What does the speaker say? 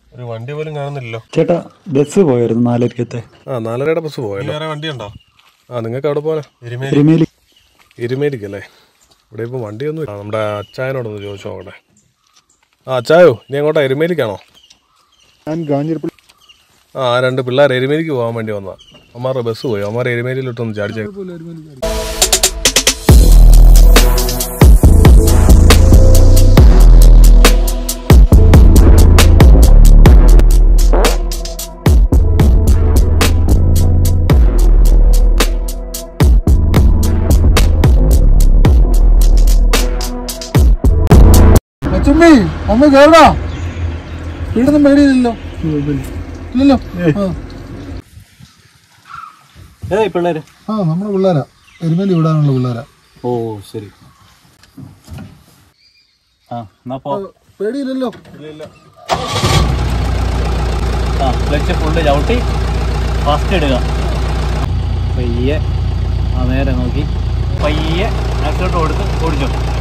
ഒരു വണ്ടി പോലും കാണുന്നില്ലല്ലോ ചേട്ടാ ബസ് പോയായിരുന്നു നാലരിക്കത്തെ ആ നാലരയുടെ ബസ് പോയല്ലോ വേറെ വണ്ടി ഉണ്ടോ ആ നിങ്ങൾക്ക് അവിടെ പോകാനാ എരുമേലി എരുമേലി എരുമേലിക്കല്ലേ ഇവിടെ ഇപ്പം വണ്ടിയൊന്നും ഇല്ല നമ്മുടെ അച്ചായനോടൊന്ന് ചോദിച്ചു നോക്കട്ടെ ആ അച്ചായോ ഇനി അങ്ങോട്ടാ എരുമേലിക്കാണോ ഞാൻ ഗാഞ്ചിരപ്പള്ളി ആ ആ രണ്ട് പിള്ളേർ എരുമേലിക്ക് പോകാൻ വേണ്ടി വന്നാ അമ്മാരുടെ ബസ് പോയി അമ്മാർ എരുമേലിയിലോട്ടൊന്ന് ചാടിച്ചേ അച്ഛമ്മേ അമ്മ കേറടാ വീടൊന്നും പേടിയില്ലല്ലോ ഇല്ലല്ലോ ഏതാ ഈ പിള്ളേര് ആ നമ്മുടെ പിള്ളേരാ എരുമേലി വിടാനുള്ള പിള്ളേരാ ഓ ശരി ആ എന്നാ പോ പേടിയില്ലല്ലോ ആ ക്ലച്ച് ഫുള്ള് ചവിട്ടി ഫസ്റ്റ് ഇടുക പയ്യെ ആ നേരെ നോക്കി പയ്യെ ആക്സിഡൻറ്റ് കൊടുത്ത് ഓടിച്ചോ